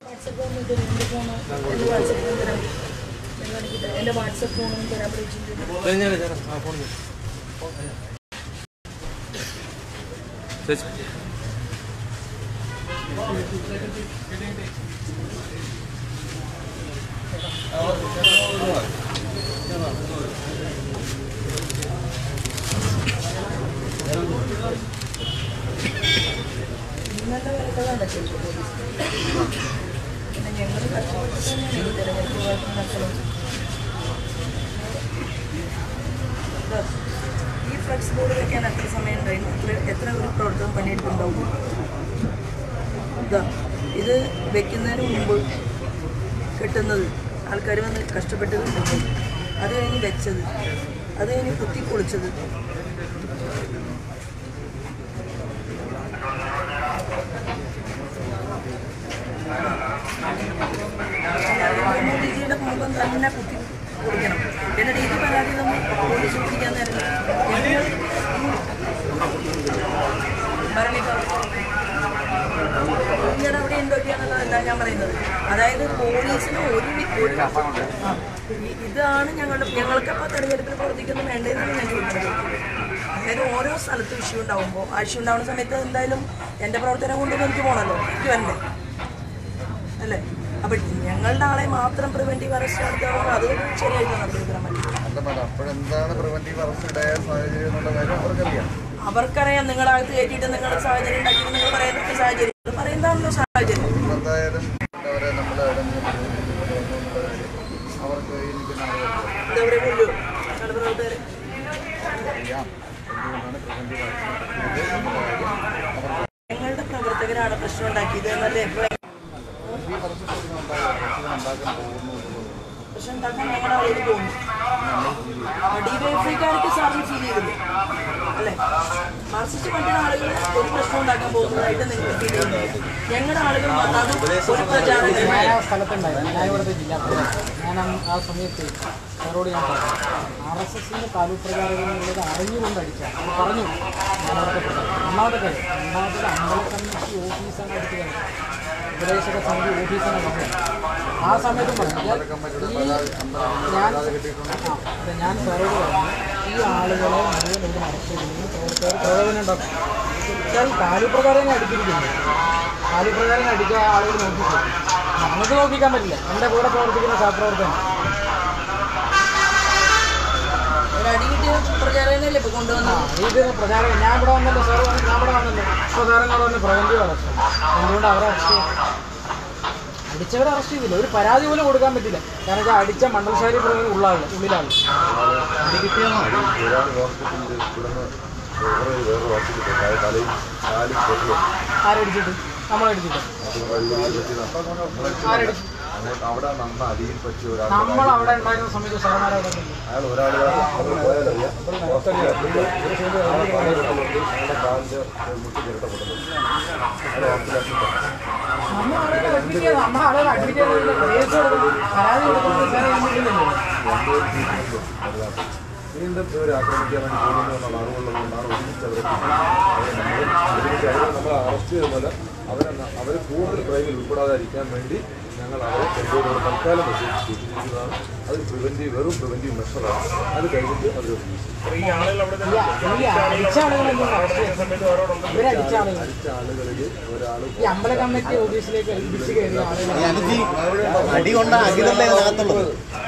WhatsApp ഒന്ന് തരും എൻ്റെ ഫോൺ എൻ്റെ വാട്സപ്പ് ഫോൺ തരാം ഞാൻ കാണിക്കട്ടെ എൻ്റെ വാട്സപ്പ് ഫോണൊന്നും തരാൻ പറ്റിയിട്ടുണ്ട് ഞാൻ തരാം ആ ഫോൺ ചേച്ചി ഇന്നത്തെ കാലത്ത് നടക്കില്ല പോലീസ് പിന്നെ ഞങ്ങൾ കഷ്ടപ്പെട്ട് തന്നെയാണ് ഈ തെരഞ്ഞെടുപ്പ് കാലത്ത് നടക്കുന്നത് ഇതാ, ഈ ഫ്ലക്സ് ബോർഡ് വെക്കാൻ എത്ര സമയം ഉണ്ടായിരുന്നു എത്ര എത്ര ഒരു പ്രവർത്തനം പണിയെടുക്കുന്നുണ്ടാവും ഇതാ ഇത് വെക്കുന്നതിന് മുമ്പ് കിട്ടുന്നത് ആൾക്കാർ വന്ന് കഷ്ടപ്പെട്ട് കിട്ടുന്നത് അത് കഴിഞ്ഞ് വെച്ചത് അത് കഴിഞ്ഞ് കുത്തി പൊളിച്ചത് മോദിജിയുടെ മുഖം തന്നെ കുത്തി പൊളിക്കണം എന്നിട്ട് ഇത് പരാതി നമ്മൾ പോലീസ് പിടിക്കാൻ നേരം ഞങ്ങൾ ഭരണിയുടെ അവിടെ ഉണ്ടോക്കിയാന്നുള്ളതല്ല ഞാൻ പറയുന്നത് അതായത് പോലീസിന് ഒരു വി- ഒരു ആ, ഈ- ഇതാണ് ഞങ്ങളുടെ ഞങ്ങൾക്കപ്പോൾ തെരഞ്ഞെടുപ്പിൽ പ്രവർത്തിക്കുന്ന വേണ്ടതെന്നാണ് ഞാൻ ചോദിക്കുന്നത് അതായത് ഓരോ സ്ഥലത്ത് ഇഷ്യൂ ഉണ്ടാകുമ്പോൾ ആ ഇഷ്യൂ ഉണ്ടാവുന്ന സമയത്ത് എന്തായാലും എൻ്റെ പ്രവർത്തനം കൊണ്ട് എനിക്ക് പോകണമല്ലോ എനിക്ക് വരണ്ടേ അല്ലേ അപ്പം ഞങ്ങളുടെ ആളെ മാത്രം പ്രിവെൻറ്റീവ് അറസ്റ്റ് നടത്തുക അത് ശരിയായിട്ട് നടത്തിയെടുക്കാൻ പറ്റില്ല അല്ല മാഡം അപ്പോഴെന്താണ് പ്രിവെന്റീവ് അറസ്റ്റ് ഉണ്ടായ സാഹചര്യം എന്നുള്ള കാര്യം അവർക്കറിയാം അവർക്കറിയാം നിങ്ങളകത്ത് കയറ്റിയിട്ട് നിങ്ങളുടെ സാഹചര്യം ഉണ്ടാക്കിയിട്ട് നിങ്ങൾ പറയുന്ന സാഹചര്യം അത് പറയുന്നതാണല്ലോ സാഹചര്യം എന്തായാലും അവരെ നമ്മൾ അവർക്ക് ഈ നിൽക്കുന്ന ആളുകൾക്ക് എന്താ പറയുക കൊല്ലു ഞങ്ങളുടെ പ്രവർത്തകരെ അറിയാം എന്തുകൊണ്ടാണ് പ്രിവെന്റീവ് അറസ്റ്റ് നടത്തിയത് എന്നുള്ള കാര്യം അവർക്ക് ഞങ്ങളുടെ പ്രവർത്തകരാണ് പ്രശ്നം ഉണ്ടാക്കിയത് എന്നല്ലേ ഇപ്പോൾ ഈ അറസ്റ്റ് ഉണ്ടാകാൻ ഉണ്ടാക്കാൻ പോകുന്നു എന്നുള്ളത് പ്രശ്നം ഉണ്ടാക്കാൻ ഞങ്ങളുടെ ആളുകൾ പോകുന്നു ഡിവൈഎഫ്ഐക്കാർക്ക് സാറിന് ഫീൽ ചെയ്തില്ലേ അല്ലേ മാർക്സിസ്റ്റ് പാർട്ടിയുടെ ആളുകൾ ഒരു പ്രശ്നം ഉണ്ടാക്കാൻ പോകുന്നതായിട്ട് നിങ്ങൾക്ക് ഫീൽ ചെയ്യുന്നു ഞങ്ങളുടെ ആളുകൾ മാത്രം അത് ഒരു പ്രചാരണം ഞാൻ ആ സ്ഥലത്തുണ്ടായിരുന്നു ഞാൻ ഇവിടുത്തെ ജില്ലാ പ്രസിഡന്റ് ഞാൻ അന്ന് ആ സമയത്ത് സാറോട് ഞാൻ പറഞ്ഞു ആർ എസ് എസിൻ്റെ താലൂക്ക് പ്രചാരകർ എന്നുള്ളത് അറിഞ്ഞുകൊണ്ട് അടിച്ചാൽ അത് പറഞ്ഞു ഞാൻ അവിടുത്തെ പ്രചാരം ഒന്നാമത്തെ കാര്യം രണ്ടാമത്തെ അമ്പല കമ്മിറ്റി ഓഫീസാണ് അടുത്ത് ഉപദേശക സമിതി ഓഫീസാണ് അടുത്ത് ആ സമയത്ത് പറഞ്ഞു ഞാൻ ഈ ഞാൻ ആ, അതെ, ഞാൻ സാറോട് പറഞ്ഞു ഈ ആളുകളെ മുഴുവൻ ഇവിടെ അറസ്റ്റ് ചെയ്യുന്നു പ്രവർത്തകർ പ്രകോപനം ഉണ്ടാക്കും വെച്ചാൽ കാലുപ്രകാരം അടിച്ചിരിക്കുന്നു കാലുപ്രകാരം അടിക്കുക ആളുകൾ നോക്കിക്കും നമുക്ക് നോക്കിക്കാൻ പറ്റില്ല എൻ്റെ കൂടെ പ്രവർത്തിക്കുന്ന സഹപ്രവർത്തകൻ ഒരു അടി കിട്ടിയ പ്രചാരണല്ലേ ഇപ്പൊ ആ കൊണ്ടുവന്നത് ഇത് പ്രചാരം ഞാൻ ഇവിടെ വന്നല്ലോ സാർ ഞാൻ ഇവിടെ വന്നല്ലോ പ്രചാരങ്ങൾ വന്ന് പ്രവൻറ്റീവ് അറസ്റ്റ് എന്തുകൊണ്ട് അവരെ അറസ്റ്റ് ചെയ്യും അടിച്ചവരെ അറസ്റ്റ് ചെയ്തില്ല ഒരു പരാതി പോലും കൊടുക്കാൻ പറ്റില്ല കാരണം വെച്ചാൽ അടിച്ച മണ്ഡലശാരി പ്രവർത്തകൻ ഉള്ളാള് ഉള്ളിലാണ് അടി കിട്ടിയാണോ ഒരാൾ ഹോസ്പിറ്റലിൽ ഇവിടുന്ന് വേറെ വേറെ ഹോസ്പിറ്റലിൽ തലയും കാലും പൊട്ടി ആരടിച്ചിട്ട് നമ്മളടിച്ചിട്ട് ആരടിച്ചു അങ്ങോട്ട് അവിടെ നന്ന അടിയിൽ പറ്റിയ ഒരാൾ നമ്മൾ അവിടെ ഉണ്ടായിരുന്ന സമയത്ത് സാറന്മാരെ അവിടെ നിന്നു. അയാൾ ഒരാൾ പോയാലറിയാം ഹോസ്പിറ്റലിൽ അയാളെ പണിയെടുക്കുന്നുണ്ട് അയാളുടെ കാലിൻ്റെ മുട്ടി ചിരട്ടപ്പെടുന്നു അയാൾ ഹോസ്പിറ്റലിൽ നമ്മൾ ആളുകളെ അഡ്മിറ്റ് ചെയ്ത് നമ്മൾ ആളുകളെ അഡ്മിറ്റ് ചെയ്ത് കേസ് കൊടുക്കണം പരാതി കൊടുക്കുന്നത് സാറേ ഏൽപ്പിക്കുന്നില്ലല്ലോ വീണ്ടും ഇവർ ആക്രമിക്കാൻ വേണ്ടി പോകുന്നു എന്നുള്ള അറിവുള്ളതുകൊണ്ടാണ് ഒരുമിച്ച് അവരെ അവരെ നമ്മൾ ഒരുമിച്ച് അവരെ നമ്മൾ അറസ്റ്റ് ചെയ്യുന്നത് അവരെ അവർ കൂടുതൽ ക്രൈമിൽ ഉൾപ്പെടാതിരിക്കാൻ വേണ്ടി ഞങ്ങൾ അവരെ കൊണ്ടുപോയി തൽക്കാലം വെച്ച് സൂക്ഷിച്ചിരിക്കുന്നതാണ് അത് പ്രിവെൻറ്റീവ് വെറും പ്രിവെൻറ്റീവ് മെഷറാണ് അത് കഴിഞ്ഞിട്ട് അവർ ഈ അടിച്ച ആളുകളൊന്നും അറസ്റ്റ് ചെയ്യണം ഇവരടിച്ച ആളുകൾ അടിച്ച ആളുകളിൽ ഒരാൾ ഈ അമ്പല കമ്മിറ്റി ഓഫീസിലേക്ക് ഏൽപ്പിച്ച് കയറിയ ആളുകൾ അടി കൊണ്ട അഖിലല്ലേ അതിനകത്തുള്ളത്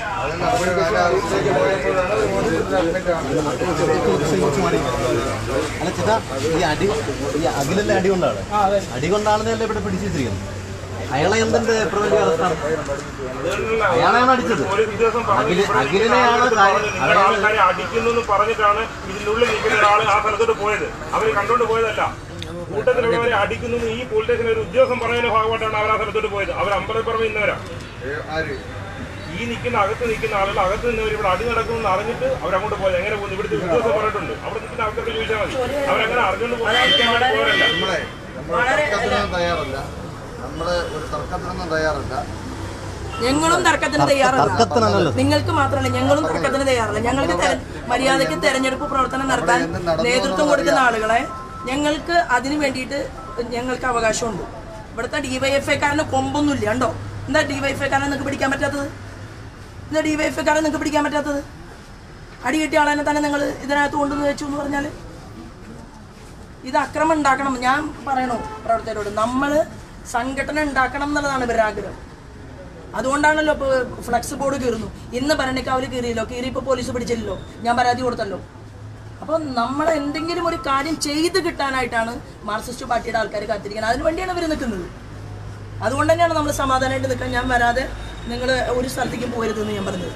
അല്ല ചേട്ടാ ഈ അടി ഈ അഖിലല്ലേ അടി കൊണ്ടാണ് ആ അതെ അടി കൊണ്ടാണെന്നല്ലേ ഇവിടെ പിടിച്ചു വെച്ചിരിക്കുന്നത് അയാളെ എന്തിന്റെ പ്രിവെന്റീവ് അറസ്റ്റാണ് അയാളെയാണ് അടിച്ചത് അഖില അഖിലിനെയാണ് കാര്യം അയാളെ ആൾക്കാരെ അടിക്കുന്നു എന്ന് പറഞ്ഞിട്ടാണ് ഇതിന്റെ ഉള്ളിൽ നിൽക്കുന്ന ഒരാൾ ആ സ്ഥലത്തോട്ട് പോയത് അവർ കണ്ടോണ്ട് പോയതല്ല കൂട്ടത്തിലുള്ളവരെ അടിക്കുന്നു എന്ന് ഈ പോലീസ് സ്റ്റേഷനിൽ ഒരു ഉദ്യോഗസ്ഥൻ പറയുന്നതിന്റെ ഭാഗമായിട്ടാണ് അവർ ആ സ്ഥലത്തോട്ട് പോയത് അവർ അമ്പലപ്പുറമെ ഇന്നവരാ ആര് ഈ നിൽക്കുന്ന അകത്ത് നിൽക്കുന്ന ആളുകൾ അകത്ത് നിന്നവർ ഇവിടെ അടി നടക്കുന്നു അറിഞ്ഞിട്ട് അവരങ്ങോട്ട് പോയത് എങ്ങനെ പോകുന്നു ഇവിടുത്തെ ഉദ്യോഗസ്ഥൻ പറഞ്ഞിട്ടുണ്ട് അവിടെ നിൽക്കുന്ന ആൾക്കാർക്ക് ചോദിച്ചാൽ മതി അവരങ്ങനെ അറിഞ്ഞുകൊണ്ട് പോകാൻ വേണ്ടി പോരല്ല നമ്മളെ നമ്മൾ തർക്കത്തിനൊന്നും തയ്യാറല്ല നമ്മള് ഒരു തർക്കത്തിനൊന്നും തയ്യാറല്ല ഞങ്ങളും തർക്കത്തിന് തയ്യാറല്ല തർക്കത്തിനല്ലല്ലോ നിങ്ങൾക്ക് മാത്രമല്ല ഞങ്ങളും തർക്കത്തിന് തയ്യാറല്ല ഞങ്ങൾക്ക് തെര- മര്യാദയ്ക്ക് തെരഞ്ഞെടുപ്പ് പ്രവർത്തനം നടത്താൻ നേതൃത്വം കൊടുക്കുന്ന ആളുകളെ ഞങ്ങൾക്ക് അതിന് വേണ്ടിയിട്ട് ഞങ്ങൾക്ക് അവകാശമുണ്ട് ഇവിടുത്തെ ഡിവൈഎഫ്ഐക്കാരന് കൊമ്പൊന്നുമില്ല കണ്ടോ എന്താ ഡിവൈഎഫ്ഐക്കാരനെ നിങ്ങൾക്ക് പിടിക്കാൻ പറ്റാത്തത് എന്താ ഡിവൈഎഫ്ഐക്കാരനെ നിങ്ങൾക്ക് പിടിക്കാൻ പറ്റാത്തത് അടി കിട്ടിയ ആളെ തന്നെ നിങ്ങൾ ഇതിനകത്ത് കൊണ്ടുവന്ന് വെച്ചു എന്ന് പറഞ്ഞാൽ ഇത് അക്രമം ഉണ്ടാക്കണം ഞാൻ പറയണു പ്രവർത്തകരോട് നമ്മൾ സംഘടന ഉണ്ടാക്കണം എന്നുള്ളതാണ് ഇവരുടെ ആഗ്രഹം അതുകൊണ്ടാണല്ലോ ഇപ്പോൾ ഫ്ലക്സ് ബോർഡ് കീറുന്നു ഇന്ന് ഭരണിക്കാവിൽ കീറിയല്ലോ കീറി ഇപ്പോൾ പോലീസ് പിടിച്ചില്ലല്ലോ ഞാൻ പരാതി കൊടുത്തല്ലോ അപ്പോൾ നമ്മൾ എന്തെങ്കിലും ഒരു കാര്യം ചെയ്ത് കിട്ടാനായിട്ടാണ് മാർക്സിസ്റ്റ് പാർട്ടിയുടെ ആൾക്കാർ കാത്തിരിക്കുന്നത് അതിന് വേണ്ടിയാണ് ഇവർ നിൽക്കുന്നത് അതുകൊണ്ട് തന്നെയാണ് നമ്മൾ സമാധാനമായിട്ട് നിൽക്കാൻ ഞാൻ വരാതെ നിങ്ങൾ ഒരു സ്ഥലത്തേക്കും പോരുതെന്ന് ഞാൻ പറഞ്ഞത്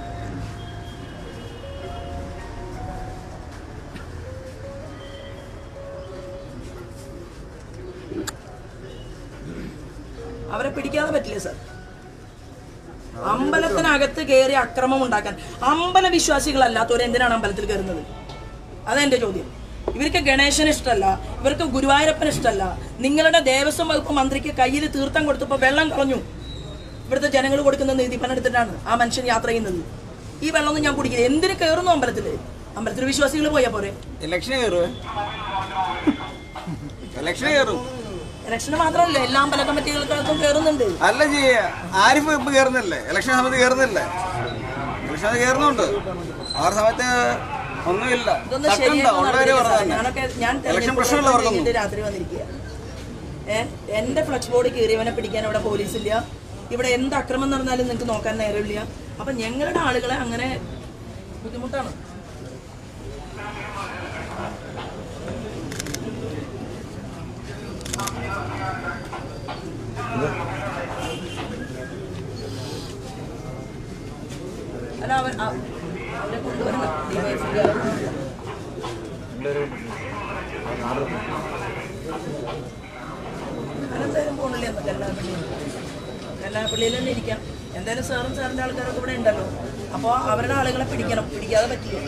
അവരെ പിടിക്കാതെ പറ്റില്ല സാർ അമ്പലത്തിനകത്ത് കയറി അക്രമം ഉണ്ടാക്കാൻ അമ്പല വിശ്വാസികളല്ലാത്തവർ എന്തിനാണ് അമ്പലത്തിൽ കയറുന്നത് അതെന്റെ ചോദ്യം ഇവർക്ക് ഗണേശന് ഇഷ്ടമല്ല ഇവർക്ക് ഗുരുവായൂരപ്പന് ഇഷ്ടമല്ല നിങ്ങളുടെ ദേവസ്വം വകുപ്പ് മന്ത്രിക്ക് കയ്യിൽ തീർത്ഥം കൊടുത്തപ്പോൾ വെള്ളം കളഞ്ഞു ഇവിടുത്തെ ജനങ്ങൾ കൊടുക്കുന്ന നീതിപ്പണം എടുത്തിട്ടാണ് ആ മനുഷ്യൻ യാത്ര ചെയ്യുന്നത് ഈ വെള്ളമൊന്നും ഞാൻ കുടിക്കില്ല എന്തിനു കയറുന്നു അമ്പലത്തിൽ അമ്പലത്തിൽ വിശ്വാസികൾ പോയാൽ പോരെ ഇലക്ഷന് കയറുവേ ഇലക്ഷന് കയറും ഇലക്ഷന് മാത്രമല്ല എല്ലാ അമ്പല കമ്മിറ്റികൾക്കകത്തും കയറുന്നുണ്ട് അല്ല ചെയ്യ ആരിഫ് ഇപ്പൊ കയറുന്നില്ലേ ഇലക്ഷൻ സമയത്ത് കയറുന്നില്ലേ ഇലക്ഷൻ സമയത്ത് കയറുന്നുണ്ട് ആ സമയത്ത് ഒന്നുമില്ല ഇതൊന്നും തട്ടുണ്ടോ ശരിയാണെന്ന് ഉള്ളവര് അറിയില്ല സാർ. പറഞ്ഞു ഞാനൊക്കെ ഞാൻ ഇലക്ഷൻ തെരഞ്ഞെടുപ്പ് പ്രശ്നമുള്ളവർക്കൊന്നും കഴിഞ്ഞിട്ട് രാത്രി വന്നിരിക്കുക ഏഹ് എന്റെ ഫ്ലക്സ് ബോർഡ് കീറിയവനെ പിടിക്കാൻ ഇവിടെ പോലീസില്ല ഇവിടെ എന്ത് അക്രമം നടന്നാലും നിങ്ങൾക്ക് നോക്കാൻ നേരമില്ല അപ്പൊ ഞങ്ങളുടെ ആളുകളെ അങ്ങനെ ബുദ്ധിമുട്ടാണ് അല്ല അവർ അ- അവരെ കൊണ്ടുവരണം ഡിവൈഎഫ്ഐക്കാരെ ഞാനെന്തായാലും പോണില്ല എന്ന് കല്ലാപ്പള്ളിയിൽ കല്ലാപ്പള്ളിയിൽ തന്നെ ഇരിക്കാം എന്തായാലും സാറും സാറിൻ്റെ ആൾക്കാരൊക്കെ ഇവിടെ ഉണ്ടല്ലോ അപ്പോൾ അവരുടെ ആളുകളെ പിടിക്കണം പിടിക്കാതെ പറ്റില്ല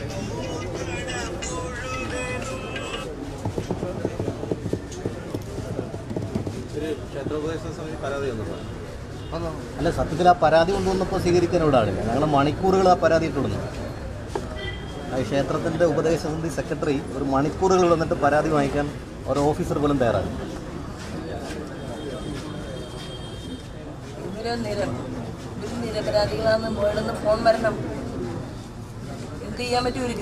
ക്ഷേത്രോപദേശ സമിതി പരാതി വന്നു അല്ല സത്യത്തിൽ ആ പരാതി കൊണ്ടുവന്നപ്പോൾ സ്വീകരിക്കാൻ ഇവിടെ ആളില്ല ഞങ്ങൾ മണിക്കൂറുകൾ ആ പരാതി ഇട്ടിടുന്നു ആ ക്ഷേത്രത്തിൻ്റെ ഉപദേശ സമിതി സെക്രട്ടറി ഒരു മണിക്കൂറുകൾ വന്നിട്ട് പരാതി വാങ്ങിക്കാൻ ഒരു ഓഫീസർ പോലും തയ്യാറാണ് ഇവര് നിര ഇവര് നിരപരാധികളാന്ന് മുകളിൽ ഫോൺ വരണം എന്ത് ചെയ്യാൻ പറ്റും ഇവർക്ക്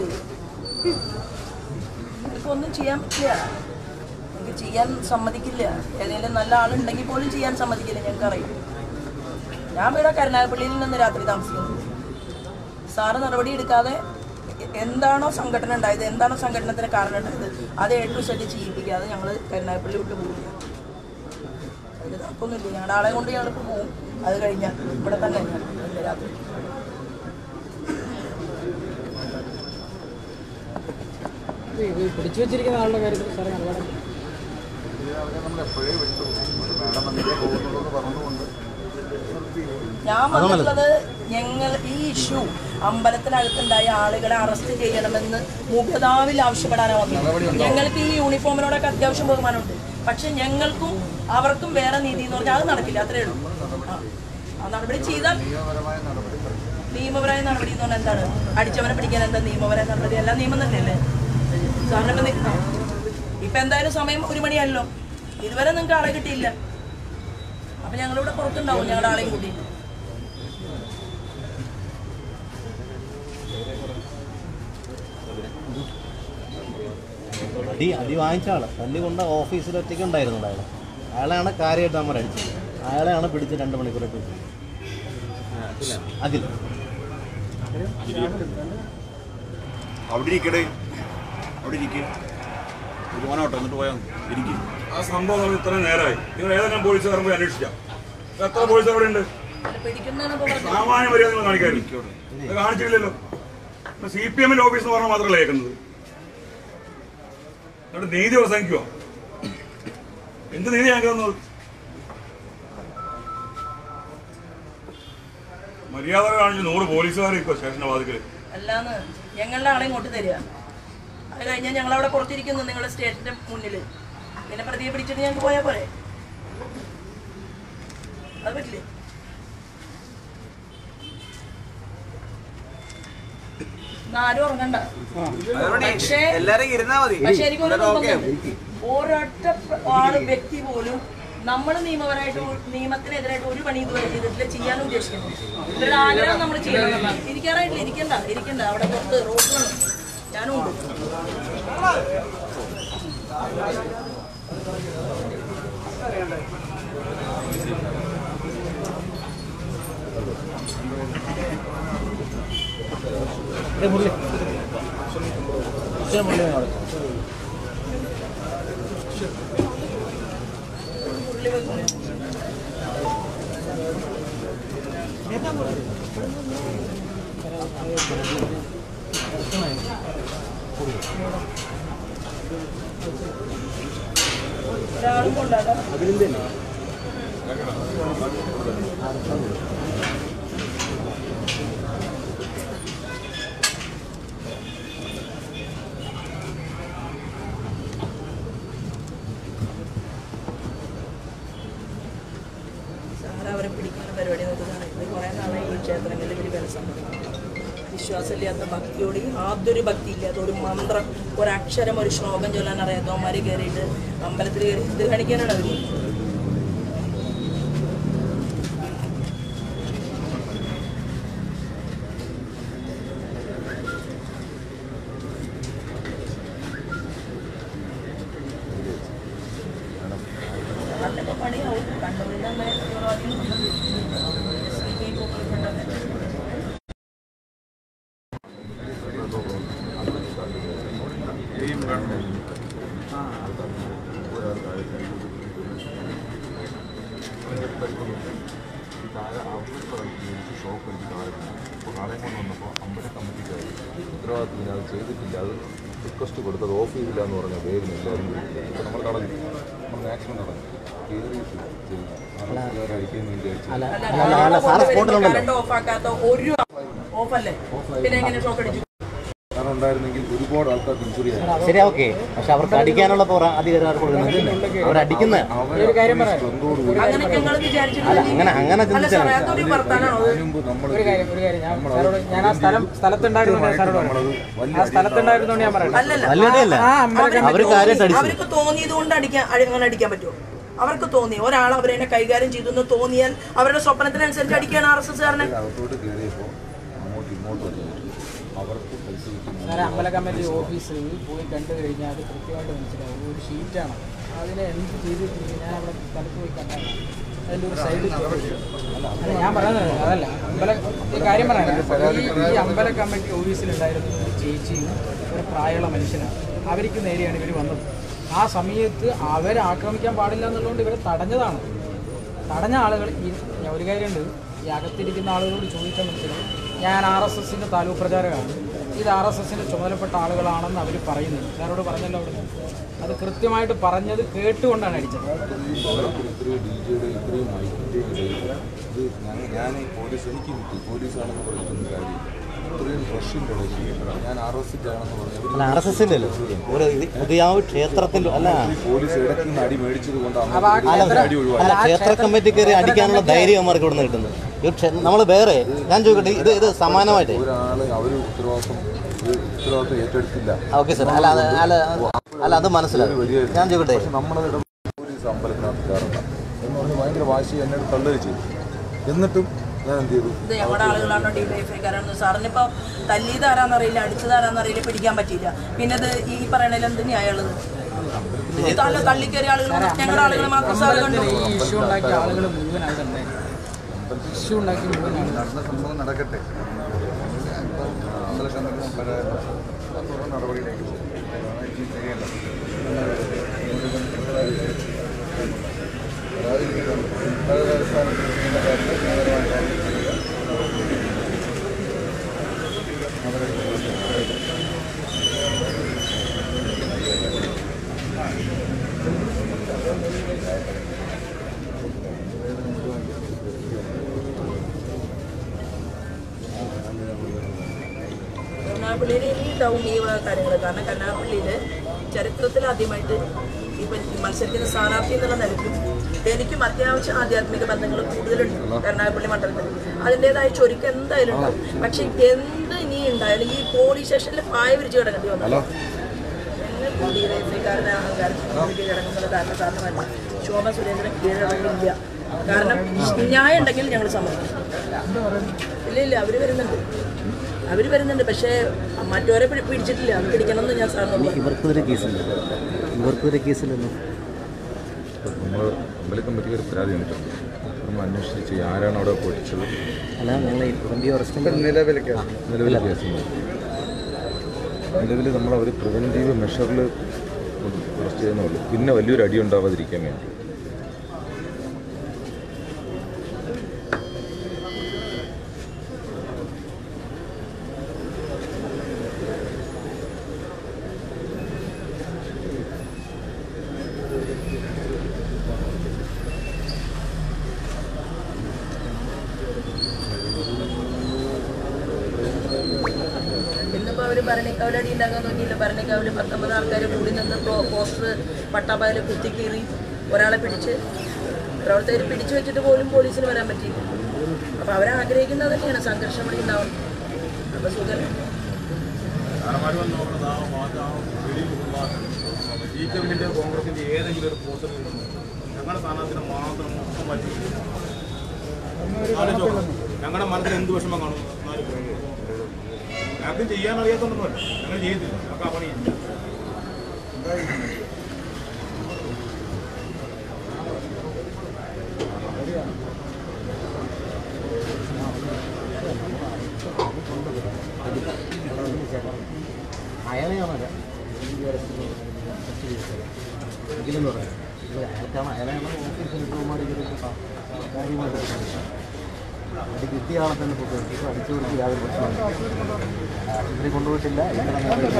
ഇവർക്ക് ഒന്നും ചെയ്യാൻ പറ്റില്ല എനിക്ക് ചെയ്യാൻ സമ്മതിക്കില്ല ഏതെങ്കിലും നല്ല ആളുണ്ടെങ്കിൽ പോലും ചെയ്യാൻ സമ്മതിക്കില്ല ഞങ്ങൾക്കറിയാം ഞാൻ ഇവിടെ കരുനാഗപ്പള്ളിയിൽ നിന്ന് രാത്രി താമസിക്കുന്നത് സാറ് നടപടി എടുക്കാതെ എ- എന്താണോ സംഘടന ഉണ്ടായത് എന്താണോ സംഘടനത്തിന് കാരണം ഉണ്ടായത് അത് എ ടു സെറ്റ് ചെയ്യിപ്പിക്കാതെ ഞങ്ങൾ കരുനാഗപ്പള്ളി വിട്ട് പോകില്ല അതിന് തർക്കമൊന്നുമില്ല ഞങ്ങളുടെ ആളെ കൊണ്ട് ഞങ്ങളിപ്പോൾ പോകും അത് കഴിഞ്ഞാൽ ഇവിടെ തന്നെ ഞാൻ ഇന്ന് രാത്രി ഈ പിടിച്ചു വെച്ചിരിക്കുന്ന ആളുടെ കാര്യത്തിൽ സാറേ നല്ലോണം നമ്മൾ എപ്പോഴേ വിട്ടു മാഡം വന്നിട്ടേ പോകുന്നുള്ളൂ എന്ന് പറഞ്ഞുകൊണ്ട് ഞാൻ വന്നിട്ടുള്ളത് ഞങ്ങൾ ഈ ഇഷ്യൂ അമ്പലത്തിനകത്തുണ്ടായ ആളുകളെ അറസ്റ്റ് ചെയ്യണമെന്ന് മുഖതാവിൽ ആവശ്യപ്പെടാനാണ് വന്നത് ഞങ്ങൾക്ക് ഈ യൂണിഫോമിനോടൊക്കെ അത്യാവശ്യം ബഹുമാനമുണ്ട് പക്ഷെ ഞങ്ങൾക്കും അവർക്കും വേറെ നീതി എന്ന് പറഞ്ഞാൽ അത് നടക്കില്ല അത്രേ ഉള്ളൂ ആ. ആ നടപടി ചെയ്താൽ നിയമപരമായ നടപടി എന്ന് പറഞ്ഞാൽ എന്താണ് അടിച്ചവനെ പിടിക്കാൻ എന്താ നിയമപരമായ നടപടി എല്ലാം നിയമം തന്നെയല്ലേ സാറിന് ഇപ്പം നി- ആ. ഇപ്പൊ എന്തായാലും സമയം ഒരു മണിയല്ലോ ഇതുവരെ നിങ്ങൾക്ക് ആളെ കിട്ടിയില്ല അപ്പൊ ഞങ്ങളിവിടെ പുറത്തുണ്ടാവും ഞങ്ങളുടെ ആളെയും കൂട്ടി അടി അടി വാങ്ങിച്ച ആള് തല്ലി കൊണ്ട് ഓഫീസിൽ ഒറ്റയ്ക്ക് ഉണ്ടായിരുന്നു അയാൾ അയാളെയാണ് കാര്യമായിട്ട് നമ്മൾ അടിച്ചത് അയാളെയാണ് പിടിച്ച് രണ്ട് മണിക്കൂറൊക്കെ അഖിൽ അവിടെ ഇരിക്കടേ അവിടെ ഇരിക്കുക ഒരു മോനോട്ടോ എന്നിട്ട് പോയാൽ ഇരിക്കും ആ സംഭവം നമ്മൾ ഇത്ര നേരമായി നിങ്ങൾ ഏതെല്ലാം പോലീസുകാരും പോയി അന്വേഷിക്കാം എത്ര പോലീസ് അവിടെ ഉണ്ട് പിടിക്കുന്നതാണ് ഇപ്പൊ പറഞ്ഞത്. സാമാന്യ മര്യാദ നിങ്ങൾ കാണിക്കാറില്ല ഇത് കാണിച്ചില്ലല്ലോ സി പി എമ്മിന്റെ ഓഫീസ് എന്ന് പറഞ്ഞാൽ മാത്രമല്ല കേൾക്കുന്നത് എന്നിട്ട് നീതി അവസാനിക്കുമോ എന്ത് നീതി ഞങ്ങൾക്ക് തന്നത് മര്യാദ കാണിച്ച് നൂറ് പോലീസുകാർ ഇപ്പൊ സ്റ്റേഷന്റെ വാതിക്കല് അല്ലാന്ന് ഞങ്ങളുടെ ആളെ ഇങ്ങോട്ട് തരിക അത് കഴിഞ്ഞാൽ ഞങ്ങൾ അവിടെ പുറത്തിരിക്കുന്നു നിങ്ങളുടെ സ്റ്റേഷന്റെ മുന്നിൽ പിന്നെ പ്രതിയെ പിടിച്ചിട്ട് ഞങ്ങൾക്ക് പോയാൽ പോരെ അത് പറ്റില്ലേ എന്നാ ആരും ഉറങ്ങണ്ട പക്ഷേ എല്ലാരും ഇരുന്നാ മതി പക്ഷെ എനിക്കൊരു എല്ലാരും ഓക്കെ നിർബന്ധമുണ്ട്. ഒരൊറ്റ ആള് വ്യക്തി പോലും നമ്മൾ നിയമപരമായിട്ട് ഒരു- നിയമത്തിനെതിരായിട്ട് ഒരു പണി ഇതുവരെ ചെയ്തിട്ടില്ല ചെയ്യാനും ഉദ്ദേശിക്കുന്നു ഇവരുടെ ആഗ്രഹം നമ്മൾ ചെയ്യണം എന്നുള്ളതാണ്. ഇരിക്കാറായിട്ടില്ല ഇരിക്കണ്ട ഇരിക്കണ്ട അവിടെ പുറത്ത് റോഡിലാണ് ഞാനും ഉണ്ട് മുരളി വെക്കുന്നു. ഒരാളും കൊണ്ടാക്കാം സാറ് അവരെ പിടിക്കുന്ന പരിപാടി നോക്കുന്നതാണ് ഇത് കുറേ നാളായി ഈ ക്ഷേത്രങ്ങളിൽ ഇവർ വിലസമ്മതം വിശ്വാസമില്ലാത്ത ഭക്തിയോട് യാതൊരു ഭക്തി ഇല്ലാത്ത ഒരു മന്ത്രം ഒരക്ഷരം ഒരു ശ്ലോകം ചൊല്ലാൻ അറിയാത്തവന്മാർ കയറിയിട്ട് അമ്പലത്തിൽ കയറി ഇത് കാണിക്കാനാണ് അവർ അതൊക്കെ പണിയാവും കണ്ണൂരിൽ തന്നെ തീവ്രവാദികൾ എസ് ഡി പി പൂക്കളിപ്പെട്ടത് ഉത്തരവാദിത്തത്തിന് അത് ചെയ്തിട്ടില്ല അത് റിക്വസ്റ്റ് കൊടുത്തത് ഓഫ് ചെയ്തില്ല എന്ന് പറഞ്ഞ പേരിന് എല്ലാവരും ഇപ്പോൾ നമ്മൾ തടഞ്ഞു നമ്മൾ മാക്സിമം തടഞ്ഞു കയറിയിട്ട് ചെയ്തു നാട്ടുകാരെ അയക്കാൻ വേണ്ടി അയച്ചു അല്ല അല്ല അല്ല സാറ് സ്പോട്ടിലുണ്ടല്ലോ കറണ്ട് ഓഫാക്കാത്ത ഒരു ഓഫല്ലേ പിന്നെ എങ്ങനെ ഷോക്ക് അടിച്ചു കാരണം ഉണ്ടായിരുന്നെങ്കിൽ ഒരുപാട് ആൾക്കാർക്ക് ഇൻഷുറി ആയി ശരി ഓക്കെ പക്ഷെ അവർക്ക് അടിക്കാനുള്ള പോരാ അധികാരം ആർക്ക് കൊടുക്കുന്നത് അവരടിക്കുന്ന ഒരു കാര്യം പറയാം സ്വന്തോടുകൂടി അങ്ങനെ ഞങ്ങൾ അല്ല വിചാരിച്ചിട്ടില്ല അങ്ങനെ അങ്ങനെ അല്ല ചിന്തിച്ചാൽ സാറേ അതൊരു വർത്താനാണോ അത്? അതിന് മുമ്പ് നമ്മൾ ഒരു കാര്യം ഒരു കാര്യം ഞാൻ സാറോട് ഞാൻ ആ സ്ഥലം സ്ഥലത്തുണ്ടായിരുന്നു സാറോട് പറയാം. ആ സ്ഥലത്തുണ്ടായിരുന്നോണ്ട് ഞാൻ പറയാം അല്ലല്ല വല്യടിയല്ല ആ അമ്പലം അവര് കാര്യമായിട്ട് അടിച്ചു അവർക്ക് തോന്നിയത് കൊണ്ട് അടിക്കാൻ അടി- അങ്ങനെ അടിക്കാൻ പറ്റുമോ അവർക്ക് തോന്നി ഒരാൾ അവരെ കൈകാര്യം ചെയ്തു എന്ന് തോന്നിയാൽ അവരുടെ സ്വപ്നത്തിനനുസരിച്ച് അടിക്കുകയാണ് ആർ എസ് എസ് കാരനെ അകത്തോട്ട് കയറിയപ്പോൾ അങ്ങോട്ട് ഇങ്ങോട്ട് വന്നു അവർക്ക് പൈസ കിട്ടുന്നു സാറേ അമ്പല കമ്മിറ്റി ഓഫീസിൽ പോയി കണ്ടു കഴിഞ്ഞാൽ അത് കൃത്യമായിട്ട് മനസ്സിലാവും ഒരു ഷീറ്റാണ് അതിനെ എന്ത് ചെയ്തിട്ടില്ല ഞാൻ അവിടെ സ്ഥലത്ത് പോയി കണ്ടാണ് അതിൻ്റെ ഒരു സൈഡിൽ അല്ല ഞാൻ പറയുന്നത് അതല്ല അമ്പല ഈ കാര്യം പറയാം ഈ ഈ അമ്പല കമ്മിറ്റി ഓഫീസിലുണ്ടായിരുന്ന ഒരു ചേച്ചിയും ഒരു പ്രായമുള്ള മനുഷ്യനാണ് അവർക്ക് നേരെയാണ് ഇവർ വന്നത് ആ സമയത്ത് അവരെ ആക്രമിക്കാൻ പാടില്ല എന്നുള്ളതുകൊണ്ട് ഇവരെ തടഞ്ഞതാണ് തടഞ്ഞ ആളുകൾ ഈ ഞാൻ ഒരു കാര്യമുണ്ട് ഈ അകത്തിരിക്കുന്ന ആളുകളോട് ചോദിക്കാൻ മനസ്സിലാവും ഞാൻ ആർ എസ് എസിൻ്റെ താലൂക്ക് പ്രചാരകമാണ് ഇത് ആർ എസ് എസിൻ്റെ ചുമതലപ്പെട്ട ആളുകളാണെന്ന് അവർ പറയുന്നത് ഞാനോട് പറഞ്ഞല്ലോ അവിടെ അത് കൃത്യമായിട്ട് പറഞ്ഞത് കേട്ടുകൊണ്ടാണ് അടിച്ചത് അവർക്ക് ഇത്രയും ഡി ജെയുടെ ഇത്രയും മൈക്കിൻ്റെയും ഇടയിൽ ഇത് ഞാൻ ഞാൻ പോലീസ് എനിക്ക് കിട്ടി പോലീസാണെന്ന് പറഞ്ഞിട്ടൊന്നും കാര്യമില്ല ഇത്രയും റഷ്യൻ്റെ ഇടയിൽ ഞാൻ ആർ എസ് ആണെന്ന് അല്ല പറഞ്ഞാൽ ആർ എസ് എസിൻ്റെ ഒരു ഇത് പുതിയാവ് ക്ഷേത്രത്തിൽ അല്ല പോലീസ് ഇടയ്ക്ക് നിന്ന് അടി മേടിച്ചത് കൊണ്ട് അപ്പൊ ആ അന്ന് അടി ഒഴിവാക്കി അല്ല ക്ഷേത്ര കമ്മിറ്റി കയറി അടിക്കാനുള്ള ധൈര്യം അവന്മാർക്ക് ഇവിടെ നിന്ന് കിട്ടുന്നത് നമ്മൾ വേറെ ഞാൻ ചോദിക്കട്ടെ ഇത് ഇത് സമാനമായിട്ട് ഒരാൾ അവർ ഉത്തരവാദിത്വം ഇത് ഉത്തരവാദിത്വം ഏറ്റെടുത്തില്ല ഓക്കെ സാർ അല്ല അത് അല്ല അല്ല അത് മനസ്സിലാവും ഞാൻ ചോദിക്കട്ടെ പക്ഷെ നമ്മളത് ഇട പോലീസ് അമ്പലത്തിനകത്ത് കയറണ്ട എന്ന് പറഞ്ഞ് ഭയങ്കര വാശി എന്നെ തള്ളുകയും ചെയ്തു എന്നിട്ടും ഞാൻ എന്ത് ചെയ്തു ഇത് ഞങ്ങളുടെ ആളുകളാണോ ഡിവൈഎഫ്ഐക്കാരാണെന്ന് സാറിന് ഇപ്പോൾ തല്ലിയത് ആരാന്നറിയില്ല അടിച്ചത് ആരാന്നറിയില്ല പിടിക്കാൻ പറ്റിയില്ല പിന്നെ ഇത് ഈ പറയണതിൽ എന്ത് ന്യായമുള്ളത് ഈ തല്ല തള്ളിക്കയറിയ ആളുകൾ ഞങ്ങളുടെ ആളുകൾ മാത്രം സാർ കണ്ടു ഈ ഇഷ്യൂ ഉണ്ടാക്കിയ ആളുകൾ മുഴുവൻ അവിടെ ഉണ്ടായിരുന്നു ഇഷ്യൂ ഉണ്ടാക്കിയ മുഴുവൻ ആളുകൾ നടന്ന സംഭവം നടക്കട്ടെ അമ്പല കമ്മിറ്റി പല നടപടിയിലേക്ക് പോകും അതാണ് എനിക്ക് ചെയ്യേണ്ടത് പരാതിസ്ഥാനത്ത് ചെയ്യുന്ന കാര്യത്തിൽ ന്യായപരമായ കാര്യങ്ങൾ ചെയ്യുക അവരെ കരുനാഗപ്പള്ളിയിൽ ഇനി ഉണ്ടാവും ഈ വക കാര്യങ്ങൾ കാരണം കരുനാഗപ്പള്ളിയിൽ ചരിത്രത്തിൽ ആദ്യമായിട്ട് ഇപ്പം മത്സരിക്കുന്ന സ്ഥാനാർത്ഥി എന്നുള്ള നിലയ്ക്കും എനിക്കും അത്യാവശ്യം ആധ്യാത്മിക ബന്ധങ്ങൾ കൂടുതലുണ്ട് കരുനാഗപ്പള്ളി മണ്ഡലത്തിൽ അതിൻ്റെതായ ചൊരുക്ക് എന്തായാലും ഉണ്ടാവും പക്ഷെ എന്ത് ഇനി ഉണ്ടായാലും ഈ പോലീസ് സ്റ്റേഷനിൽ പായ വിരിച്ച് കിടക്കേണ്ടി വന്നു എന്നെ ഡിവൈഎഫ്ഐക്കാരനെ അഹങ്കാരം കിടക്കുന്നത് കാരണം സാറിന് ശോഭ സുരേന്ദ്രൻ കീഴടങ്ങില്ല കാരണം ന്യായം ഉണ്ടെങ്കിൽ ഞങ്ങൾ സമ്മതിക്കും ഇല്ല ഇല്ല അവർ വരുന്നുണ്ട് അവർ വരുന്നുണ്ട് പക്ഷേ മറ്റവരെ പിടി- പിടിച്ചിട്ടില്ല അത് പിടിക്കണമെന്ന് ഞാൻ സാറിനോട് പറഞ്ഞു ഇവർക്കെതിരെ കേസില്ല ഇവർക്കെതിരെ കേസില്ലല്ലോ നമ്മൾ അമ്പല കമ്മിറ്റിക്ക് ഒരു പരാതി വന്നിട്ടുണ്ട് നമ്മൾ അന്വേഷിച്ച് ആരാണ് അവിടെ പൊട്ടിച്ചത് അല്ല ഞങ്ങൾ ട്വൻറ്റി അറസ്റ്റ് നിലവിലെ കേസുണ്ട് നിലവിൽ നമ്മൾ അവർ പ്രിവെൻറ്റീവ് മെഷറിൽ അറസ്റ്റ് ചെയ്യുന്നുള്ളൂ പിന്നെ വലിയൊരു അടി ഉണ്ടാവാതിരിക്കാൻ വേണ്ടി ഇന്നിപ്പോൾ അവർ ഭരണിക്കാവിലടി ഉണ്ടാക്കാൻ നോക്കിയില്ല ഭരണിക്കാവിൽ പത്തൊമ്പത് ആൾക്കാർ കൂടി നിന്ന് പോസ്റ്റർ പട്ടാപ്പായിൽ കുത്തിക്കീറി ഒരാളെ പിടിച്ച് പ്രവർത്തകർ പിടിച്ചു വെച്ചിട്ട് പോലും പോലീസിന് വരാൻ പറ്റിയില്ല അപ്പോൾ അവരാഗ്രഹിക്കുന്നത് തന്നെയാണ് സംഘർഷം ഇവിടെ ഉണ്ടാവും അപ്പോൾ സുഖം കോൺഗ്രസിന്റെ ഏതെങ്കിലും ഒരു പോസ്റ്റർ ഞങ്ങളുടെ സ്ഥാനാർത്ഥിനെ മാത്രം മൊത്തം മാറ്റി ഞങ്ങളുടെ മനസ്സിൽ എന്ത് വിഷമം കാണും നാല് പേര് ഞങ്ങൾക്ക് ചെയ്യാൻ അറിയാത്തതൊന്നുമല്ല ഞങ്ങൾ ചെയ്തില്ല ഞങ്ങൾക്ക് ആ പണിയില്ല അയാളെയാണല്ല ഇതിലെന്ന് പറയാം അയാൾക്കാണ് അയാളെയാണ് ഓഫീസിൽ ഇട്ടുമാർ കാര്യമായിട്ട് അത് കിട്ടിയ ആളെ തന്നെ പൊക്കി അടിച്ചു കൊടുത്ത് യാതൊരു പ്രശ്നമില്ല ആശുപത്രി കൊണ്ടുപോയിട്ടില്ല ഇവിടെ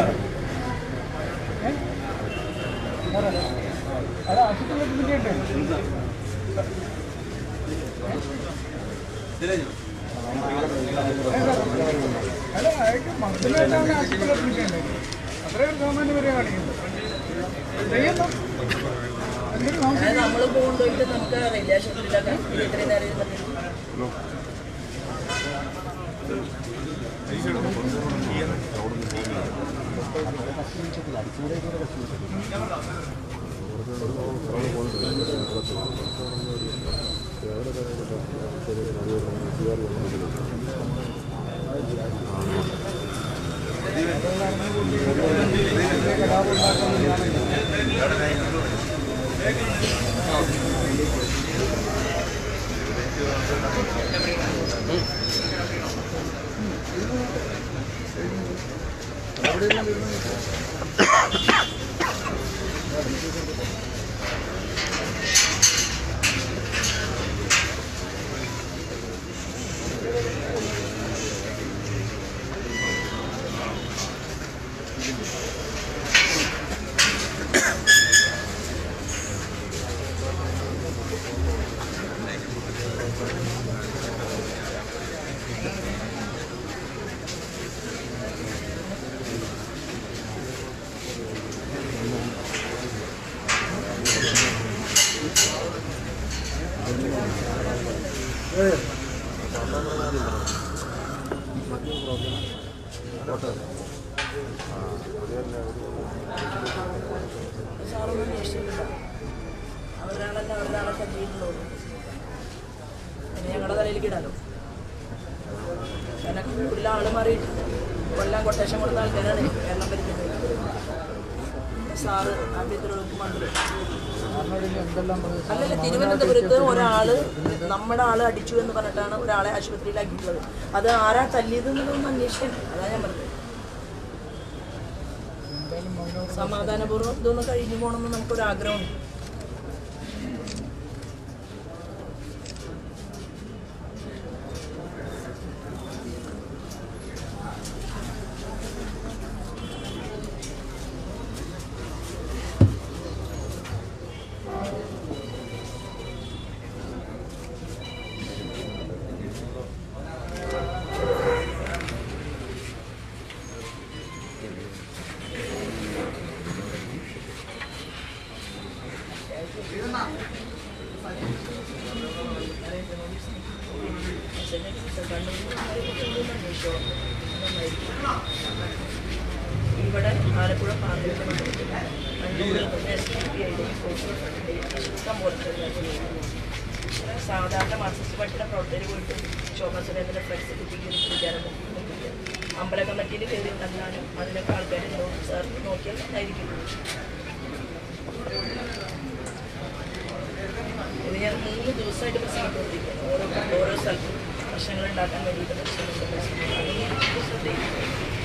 അതായത് നമ്മൾ കൊണ്ടുപോയിട്ട് നമുക്ക് റിലേഷൻഷിപ്പിലൊക്കെ ഇത് ഇത്രയും നേരം ഇരുന്നിട്ട് സാറൊന്നും അന്വേഷിച്ചിട്ടില്ല അവരാണല്ലോ അവരുടെ ആളെ കണ്ടിട്ടുള്ളൂ പിന്നെ ഞങ്ങളുടെ തലയിലേക്ക് ഇടാലോ കാരണം കൂടുതൽ ആൾ മാറിയിട്ടുണ്ട് കൊല്ലം കൊട്ടേഷൻ കൊടുത്ത ആൾക്കാരാണ് കേരളം ഭരിക്കുന്നത് സാറ് ആഭ്യന്തരവകുപ്പ് മന്ത്രി അല്ലല്ല തിരുവനന്തപുരത്ത് ഒരാള് നമ്മുടെ ആള് അടിച്ചു എന്ന് പറഞ്ഞിട്ടാണ് ഒരാളെ ആശുപത്രിയിലാക്കിയിട്ടുള്ളത് അത് ആരാ തല്ലിയത് എന്നുള്ളതൊന്നും അന്വേഷിക്കണം അതാ ഞാൻ പറഞ്ഞത് സമാധാനപൂർവ്വം ഇതൊന്ന് കഴിഞ്ഞു പോകണമെന്ന് നമുക്കൊരു ആഗ്രഹമുണ്ട് ഇവിടെ ആലപ്പുഴ പാർലമെന്റ് മണ്ഡലത്തിൽ കണ്ണൂരിൽ നിന്ന് എസ് ഡി പി ഐയുടെയും ഇഷ്ടം പോലെ ചെറുതായിട്ട് സാധാരണ മാർക്സിസ്റ്റ് പാർട്ടിയുടെ പ്രവർത്തകർ പോയിട്ട് ശോഭാ സുരേന്ദ്രൻ്റെ ഫ്ലെക്സ് കിട്ടിക്കുന്ന വിചാരം അമ്പല കമ്മിറ്റിയിൽ കയറി തന്നാലും അതിനൊക്കെ ആൾക്കാർ സാർ നോക്കിയാൽ ആയിരിക്കും ഇത് ഞാൻ മൂന്ന് ദിവസമായിട്ട് പ്രസംഗിച്ചുകൊണ്ടിരിക്കുകയാണ് ഓരോ ഓരോ സ്ഥലത്തും പ്രശ്നങ്ങൾ ഉണ്ടാക്കാൻ വേണ്ടിയിട്ട് പ്രശ്നങ്ങളുണ്ട് അതൊന്നും ശ്രദ്ധയില്ല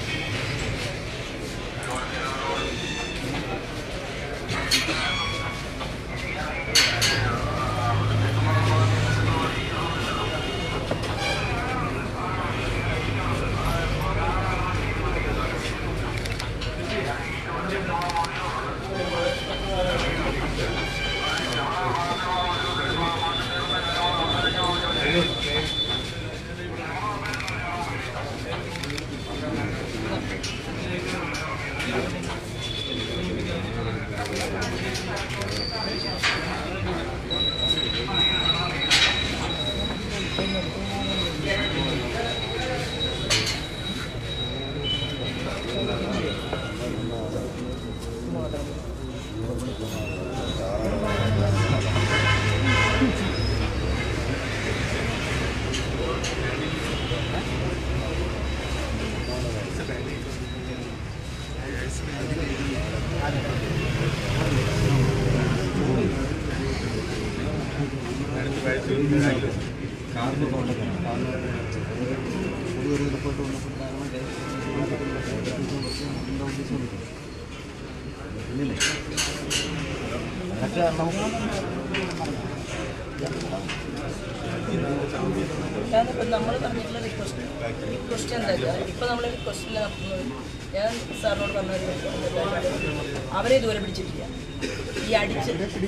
ഞാനിപ്പോൾ നമ്മൾ പറഞ്ഞിട്ടുള്ള റിക്വസ്റ്റ് റിക്വസ്റ്റ് എന്താ വെച്ചാൽ ഇപ്പോൾ നമ്മൾ റിക്വസ്റ്റിൽ നടത്തുന്നത് ഞാൻ സാറിനോട് പറഞ്ഞ ഒരു കാര്യം അവരെ ഇതുവരെ പിടിച്ചിട്ടില്ല ഈ അടിച്ച്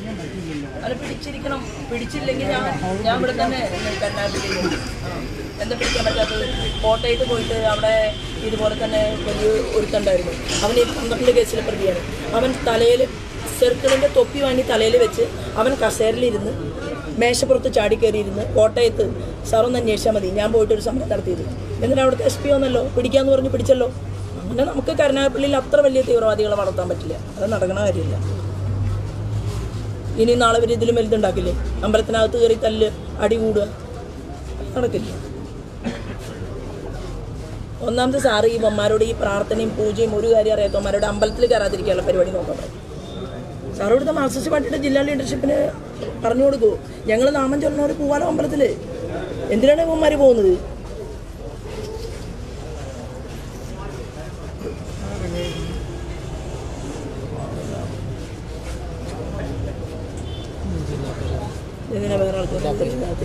അത് പിടിച്ചിരിക്കണം പിടിച്ചില്ലെങ്കിൽ ഞാൻ ഞാൻ ഇവിടെ തന്നെ കർണാടകയിൽ എന്താ പിടിക്കാൻ പറ്റാത്തത് കോട്ടയത്ത് പോയിട്ട് അവിടെ ഇതുപോലെ തന്നെ വലിയ ഒരുത്തുണ്ടായിരുന്നു അവൻ ഈ പന്ത്രണ്ട് കേസിലെ പ്രതിയാണ് അവൻ തലയിൽ സർക്കിളിൻ്റെ തൊപ്പി വാങ്ങി തലയിൽ വെച്ച് അവൻ കസേരയിലിരുന്ന് മേശപ്പുറത്ത് ചാടിക്കയറിയിരുന്ന് കോട്ടയത്ത് സാറൊന്ന് അന്വേഷിച്ചാൽ മതി ഞാൻ പോയിട്ട് ഒരു സമരം നടത്തിയത് എന്നിട്ട് അവിടുത്തെ എസ് പി ഒന്നല്ലോ പിടിക്കാന്ന് പറഞ്ഞ് പിടിച്ചല്ലോ അങ്ങനെ നമുക്ക് കരുനാഗപ്പള്ളിയിൽ അത്ര വലിയ തീവ്രവാദികളെ വളർത്താൻ പറ്റില്ല അത് നടക്കണ കാര്യമില്ല ഇനി നാളെ ഇവർ ഇതിലും വലുതുണ്ടാക്കില്ലേ അമ്പലത്തിനകത്ത് കയറി തല്ല് അടി കൂടുക നടക്കില്ല ഒന്നാമത് സാറ് ഈ അമ്മമാരോട് ഈ പ്രാർത്ഥനയും പൂജയും ഒരു കാര്യം അറിയാത്തവന്മാരോട് അമ്പലത്തിൽ കയറാതിരിക്കാനുള്ള പരിപാടി നോക്കാൻ പറയും സാർ ഇവിടുത്തെ മാർക്സിസ്റ്റ് പാർട്ടിയുടെ ജില്ലാ ലീഡർഷിപ്പിന് പറഞ്ഞു കൊടുക്കൂ ഞങ്ങൾ നാമം ചൊല്ലുന്നവർ പോവാലോ അമ്പലത്തിൽ എന്തിനാണ് ഇവന്മാർ പോകുന്നത് ഇതിനെ വേറെ ആൾക്കാർ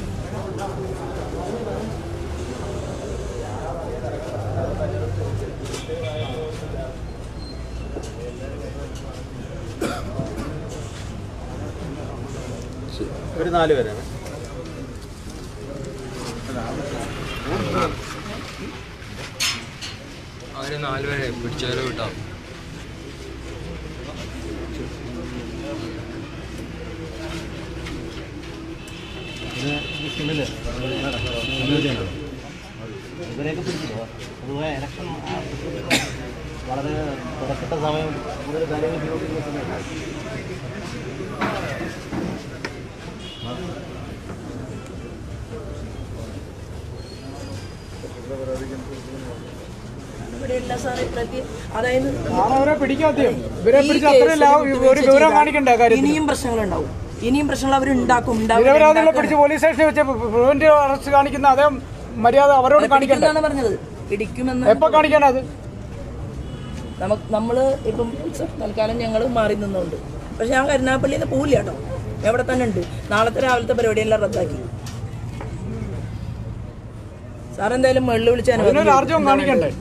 ഒരു നാല് പേരാണ് അവര് നാലുപേരെ പിടിച്ചവരെ വിട്ടോ ഇത് ഈ സിമ്മില് ഇവരെയൊക്കെ പിടിച്ചില്ല പൊതുവെ ഇലക്ഷൻ വളരെ തിരക്കിട്ട സമയം കൂടുതൽ കാര്യങ്ങൾ ഉപയോഗിക്കുന്ന സമയത്ത് ഇവിടെയല്ല സാറേ പ്രതി അതായത് അവരെ പിടിക്കാത്തയും ഇവരെ ഈ പിടിച്ച് കേസിൽ അത്രയും ലാ- ഒരു വിട്ടുവീഴ്ച വിവരം ചെയ്താൽ കാണിക്കണ്ട കാര്യം ഇനിയും പ്രശ്നങ്ങളുണ്ടാവും ഇനിയും പ്രശ്നങ്ങൾ അവർ ഉണ്ടാക്കും നിരപരാധികളെ പിടിച്ച് പോലീസ് സ്റ്റേഷനിൽ വെച്ച് പ്രിവെന്റീവ് അറസ്റ്റ് കാണിക്കുന്ന അതേ മര്യാദ അവരോട് കാണിക്കണ്ട പിടിക്കുമെന്നാണ് പറഞ്ഞത് പിടിക്കുമെന്ന് എപ്പോ കാണിക്കാനത് നമുക്ക് നമ്മള് ഇപ്പം സ- തൽക്കാലം ഞങ്ങൾ മാറി നിന്നുണ്ട് പക്ഷെ ഞാൻ കരുനാഗപ്പള്ളിയിൽ നിന്ന് പോവില്ല കേട്ടോ ഞാൻ ഇവിടെ തന്നെ ഉണ്ട് നാളത്തെ രാവിലത്തെ പരിപാടിയെല്ലാം റദ്ദാക്കി സാർ എന്തായാലും മുകളിൽ വിളിച്ച് അനുവദിക്കും. അതിനൊരു ആർജവം കാണിക്കണ്ടേ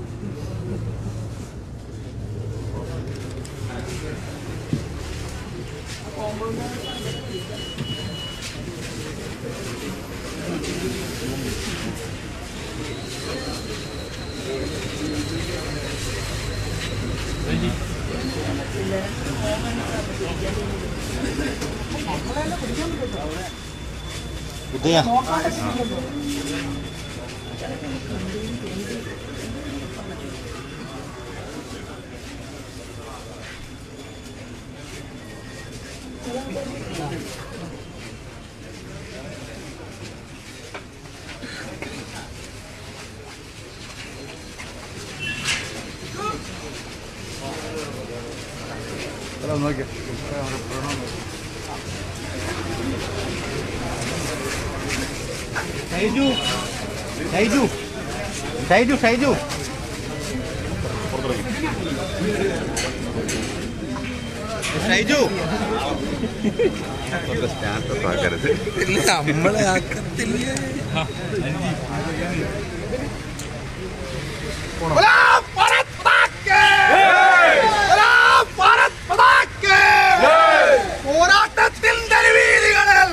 ഉദയ ഷൈജു ഷൈജു ഷൈജു ഷൈജു ഷൈജു നമ്മളെ ആക്കത്തില്ല പോരാട്ടത്തിൽ തെരുവീതികളിൽ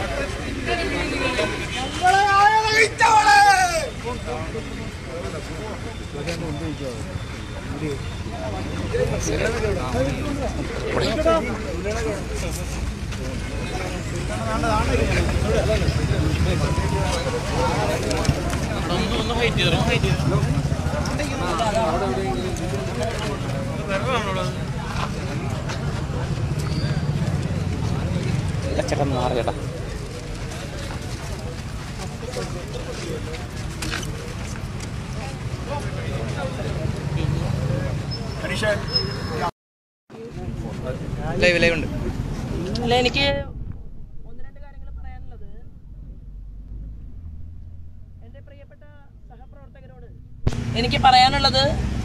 ഞങ്ങളെ ആയവഹിച്ചവളെ ലൈവ് ലൈവ് ഉണ്ട് അല്ല എനിക്ക് ഒന്ന് രണ്ട് കാര്യങ്ങൾ പറയാനുള്ളത് എൻ്റെ പ്രിയപ്പെട്ട സഹപ്രവർത്തകരോട് എനിക്ക് പറയാനുള്ളത്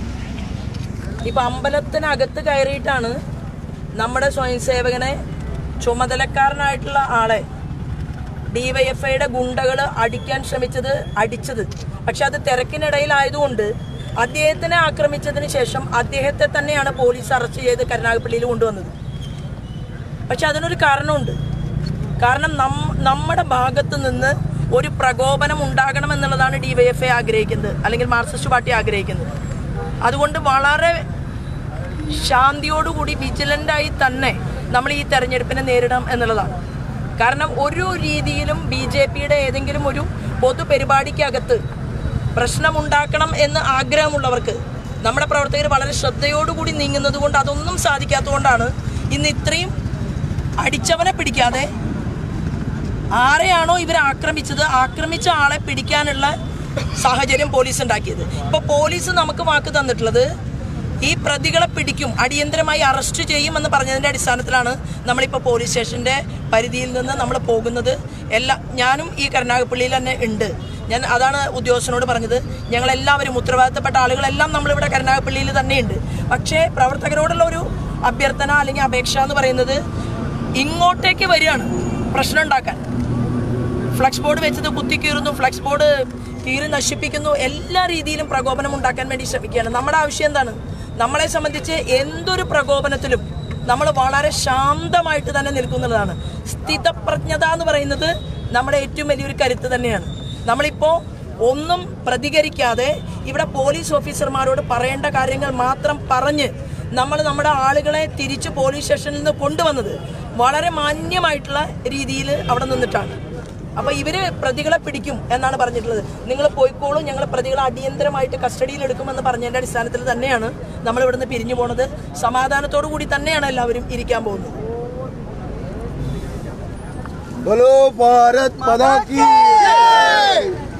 ഇപ്പൊ അമ്പലത്തിനകത്ത് കയറിയിട്ടാണ് നമ്മുടെ സ്വയം സേവകനെ ചുമതലക്കാരനായിട്ടുള്ള ആളെ ഡിവൈഎഫ്ഐയുടെ ഗുണ്ടകൾ അടിക്കാൻ ശ്രമിച്ചത് അടിച്ചത് പക്ഷെ അത് തിരക്കിനിടയിലായതുകൊണ്ട് അദ്ദേഹത്തിനെ ആക്രമിച്ചതിന് ശേഷം അദ്ദേഹത്തെ തന്നെയാണ് പോലീസ് അറസ്റ്റ് ചെയ്ത് കരുനാഗപ്പള്ളിയിൽ കൊണ്ടുവന്നത് പക്ഷെ അതിനൊരു കാരണമുണ്ട് കാരണം നം നമ്മുടെ ഭാഗത്ത് നിന്ന് ഒരു പ്രകോപനം ഉണ്ടാകണം എന്നുള്ളതാണ് ഡിവൈഎഫ്ഐ ആഗ്രഹിക്കുന്നത് അല്ലെങ്കിൽ മാർക്സിസ്റ്റ് പാർട്ടി ആഗ്രഹിക്കുന്നത് അതുകൊണ്ട് വളരെ ശാന്തിയോടുകൂടി വിജിലൻ്റായി തന്നെ നമ്മൾ ഈ തെരഞ്ഞെടുപ്പിനെ നേരിടണം എന്നുള്ളതാണ് കാരണം ഒരു രീതിയിലും ബി ജെ പിയുടെ ഏതെങ്കിലും ഒരു പൊതുപരിപാടിക്കകത്ത് പ്രശ്നമുണ്ടാക്കണം എന്ന് ആഗ്രഹമുള്ളവർക്ക് നമ്മുടെ പ്രവർത്തകർ വളരെ ശ്രദ്ധയോടുകൂടി നീങ്ങുന്നത് കൊണ്ട് അതൊന്നും സാധിക്കാത്തതുകൊണ്ടാണ് ഇന്ന് ഇത്രയും അടിച്ചവനെ പിടിക്കാതെ ആരെയാണോ ഇവർ ആക്രമിച്ചത് ആക്രമിച്ച ആളെ പിടിക്കാനുള്ള സാഹചര്യം പോലീസ് ഉണ്ടാക്കിയത് ഇപ്പൊ പോലീസ് നമുക്ക് വാക്ക് തന്നിട്ടുള്ളത് ഈ പ്രതികളെ പിടിക്കും അടിയന്തരമായി അറസ്റ്റ് ചെയ്യും എന്ന് പറഞ്ഞതിന്റെ അടിസ്ഥാനത്തിലാണ് നമ്മളിപ്പോൾ പോലീസ് സ്റ്റേഷന്റെ പരിധിയിൽ നിന്ന് നമ്മൾ പോകുന്നത് എല്ലാ ഞാനും ഈ കരുനാഗപ്പള്ളിയിൽ തന്നെ ഉണ്ട് ഞാൻ അതാണ് ഉദ്യോഗസ്ഥനോട് പറഞ്ഞത് ഞങ്ങളെല്ലാവരും ഉത്തരവാദിത്തപ്പെട്ട ആളുകളെല്ലാം നമ്മളിവിടെ കരുനാഗപ്പള്ളിയിൽ തന്നെയുണ്ട് പക്ഷേ പ്രവർത്തകരോടുള്ള ഒരു അഭ്യർത്ഥന അല്ലെങ്കിൽ അപേക്ഷ എന്ന് പറയുന്നത് ഇങ്ങോട്ടേക്ക് വരികയാണ് പ്രശ്നം ഉണ്ടാക്കാൻ ഫ്ലക്സ് ബോർഡ് വെച്ചത് കുത്തിക്കീറുന്നു ഫ്ലക്സ് ബോർഡ് കീറി നശിപ്പിക്കുന്നു എല്ലാ രീതിയിലും പ്രകോപനം ഉണ്ടാക്കാൻ വേണ്ടി ശ്രമിക്കുകയാണ് നമ്മുടെ ആവശ്യം എന്താണ് നമ്മളെ സംബന്ധിച്ച് എന്തൊരു പ്രകോപനത്തിലും നമ്മൾ വളരെ ശാന്തമായിട്ട് തന്നെ നിൽക്കുന്നതാണ് സ്ഥിതപ്രജ്ഞത എന്ന് പറയുന്നത് നമ്മുടെ ഏറ്റവും വലിയൊരു കരുത്ത് തന്നെയാണ് നമ്മളിപ്പോൾ ഒന്നും പ്രതികരിക്കാതെ ഇവിടെ പോലീസ് ഓഫീസർമാരോട് പറയേണ്ട കാര്യങ്ങൾ മാത്രം പറഞ്ഞ് നമ്മൾ നമ്മുടെ ആളുകളെ തിരിച്ച് പോലീസ് സ്റ്റേഷനിൽ നിന്ന് കൊണ്ടുവന്നത് വളരെ മാന്യമായിട്ടുള്ള രീതിയിൽ അവിടെ നിന്നിട്ടാണ് അപ്പൊ ഇവര് പ്രതികളെ പിടിക്കും എന്നാണ് പറഞ്ഞിട്ടുള്ളത് നിങ്ങൾ പോയിക്കോളും ഞങ്ങൾ പ്രതികളെ അടിയന്തരമായിട്ട് കസ്റ്റഡിയിൽ എടുക്കുമെന്ന് പറഞ്ഞതിന്റെ അടിസ്ഥാനത്തിൽ തന്നെയാണ് നമ്മൾ ഇവിടുന്ന് പിരിഞ്ഞു പോണത് സമാധാനത്തോടു കൂടി തന്നെയാണ് എല്ലാവരും ഇരിക്കാൻ പോകുന്നത് बोलो भारत माता की